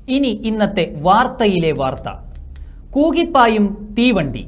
ഇനി ഇന്നത്തെ വാർത്തയിലെ വാർത്ത കൂകിപ്പായും തീവണ്ടി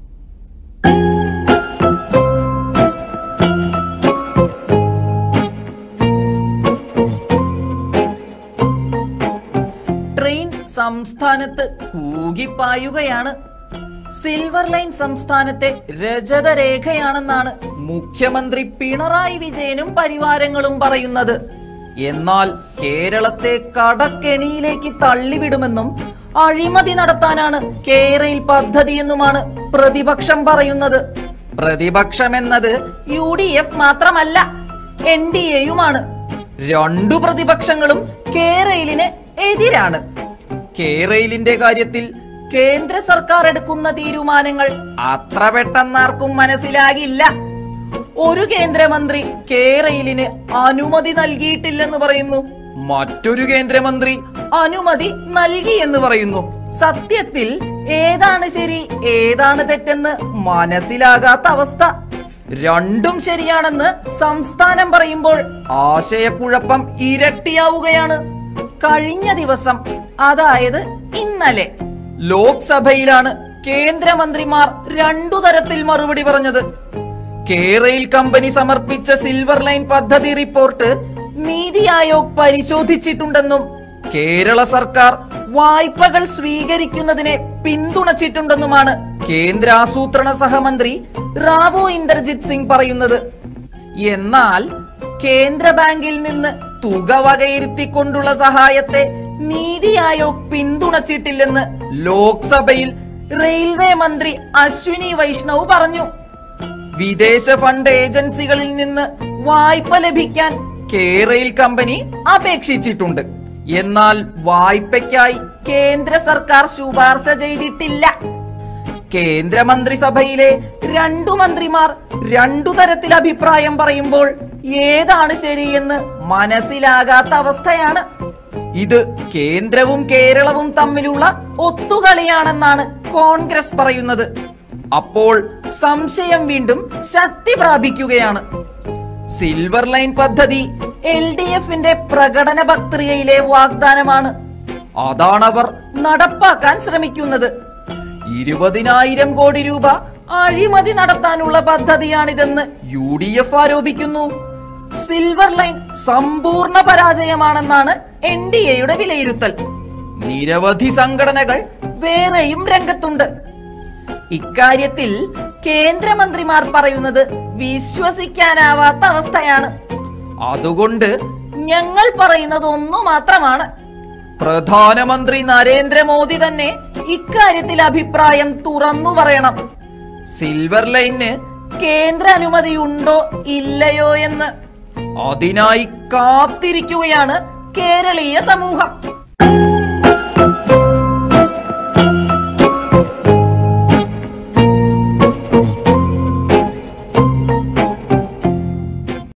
ട്രെയിൻ സംസ്ഥാനത്ത് കൂകിപ്പായുകയാണ് സിൽവർ ലൈൻ സംസ്ഥാനത്തെ രജതരേഖയാണെന്നാണ് മുഖ്യമന്ത്രി പിണറായി വിജയനും പരിവാരങ്ങളും പറയുന്നത് എന്നാൽ കേരളത്തെ കടക്കെണിയിലേക്ക് തള്ളിവിടുമെന്നും അഴിമതി നടത്താനാണ് കേരയിൽ പദ്ധതിയെന്നുമാണ് പ്രതിപക്ഷം പറയുന്നത് പ്രതിപക്ഷം എന്നത് യു ഡി എഫ് മാത്രമല്ല എൻ ഡി എയുമാണ് രണ്ടു പ്രതിപക്ഷങ്ങളും കേരളിന് എതിരാണ് കേരളിന്റെ കാര്യത്തിൽ കേന്ദ്ര സർക്കാർ എടുക്കുന്ന തീരുമാനങ്ങൾ അത്ര പെട്ടെന്നാർക്കും മനസ്സിലാകില്ല ഒരു കേന്ദ്രമന്ത്രി കേരളിന് അനുമതി നൽകിയിട്ടില്ലെന്ന് പറയുന്നു മറ്റൊരു കേന്ദ്രമന്ത്രി അനുമതി നൽകി എന്ന് പറയുന്നു സത്യത്തിൽ ഏതാണ് ശരി ഏതാണ് തെറ്റെന്ന് മനസ്സിലാകാത്ത അവസ്ഥ രണ്ടും ശരിയാണെന്ന് സംസ്ഥാനം പറയുമ്പോൾ ആശയക്കുഴപ്പം ഇരട്ടിയാവുകയാണ് കഴിഞ്ഞ ദിവസം അതായത് ഇന്നലെ ലോക്സഭയിലാണ് കേന്ദ്രമന്ത്രിമാർ രണ്ടു തരത്തിൽ മറുപടി പറഞ്ഞത് കേരയിൽ കമ്പനി സമർപ്പിച്ച സിൽവർ ലൈൻ പദ്ധതി റിപ്പോർട്ട് നീതി ആയോഗ് പരിശോധിച്ചിട്ടുണ്ടെന്നും കേരള സർക്കാർ വായ്പകൾ സ്വീകരിക്കുന്നതിനെ പിന്തുണച്ചിട്ടുണ്ടെന്നുമാണ് കേന്ദ്ര ആസൂത്രണ സഹമന്ത്രി റാവു ഇന്ദർജിത് സിംഗ് പറയുന്നത് എന്നാൽ കേന്ദ്ര ബാങ്കിൽ നിന്ന് തുക വകയിരുത്തിക്കൊണ്ടുള്ള സഹായത്തെ നീതി ആയോഗ് പിന്തുണച്ചിട്ടില്ലെന്ന് ലോക്സഭയിൽ റെയിൽവേ മന്ത്രി അശ്വിനി വൈഷ്ണവ് പറഞ്ഞു വിദേശ ഫണ്ട് ഏജൻസികളിൽ നിന്ന് വായ്പ ലഭിക്കാൻ കേരയിൽ കമ്പനി അപേക്ഷിച്ചിട്ടുണ്ട് എന്നാൽ വായ്പയ്ക്കായി കേന്ദ്ര സർക്കാർ ശുപാർശ ചെയ്തിട്ടില്ല കേന്ദ്രമന്ത്രിസഭയിലെ രണ്ടു മന്ത്രിമാർ രണ്ടു തരത്തിൽ അഭിപ്രായം പറയുമ്പോൾ ഏതാണ് ശരിയെന്ന് മനസ്സിലാകാത്ത അവസ്ഥയാണ് ഇത് കേന്ദ്രവും കേരളവും തമ്മിലുള്ള ഒത്തുകളിയാണെന്നാണ് കോൺഗ്രസ് പറയുന്നത് അപ്പോൾ സംശയം വീണ്ടും ശക്തി പ്രാപിക്കുകയാണ് സിൽവർ ലൈൻ പദ്ധതി എൽ ഡി എഫിന്റെ പ്രകടന പത്രികയിലെ വാഗ്ദാനമാണ് അതാണവർ നടപ്പാക്കാൻ ശ്രമിക്കുന്നത് ഇരുപതിനായിരം കോടി രൂപ അഴിമതി നടത്താനുള്ള പദ്ധതിയാണിതെന്ന് യു ഡി എഫ് ആരോപിക്കുന്നു സിൽവർ ലൈൻ സമ്പൂർണ്ണ പരാജയമാണെന്നാണ് എൻ ഡി എയുടെ വിലയിരുത്തൽ നിരവധി സംഘടനകൾ വേറെയും രംഗത്തുണ്ട് ഇക്കാര്യത്തിൽ കേന്ദ്രമന്ത്രിമാർ പറയുന്നത് വിശ്വസിക്കാനാവാത്ത അവസ്ഥയാണ് അതുകൊണ്ട് ഞങ്ങൾ പറയുന്നത് ഒന്നു മാത്രമാണ് പ്രധാനമന്ത്രി നരേന്ദ്രമോദി തന്നെ ഇക്കാര്യത്തിൽ അഭിപ്രായം തുറന്നു പറയണം സിൽവർ ലൈന് കേന്ദ്ര അനുമതി ഉണ്ടോ ഇല്ലയോ എന്ന് അതിനായി കാത്തിരിക്കുകയാണ് കേരളീയ സമൂഹം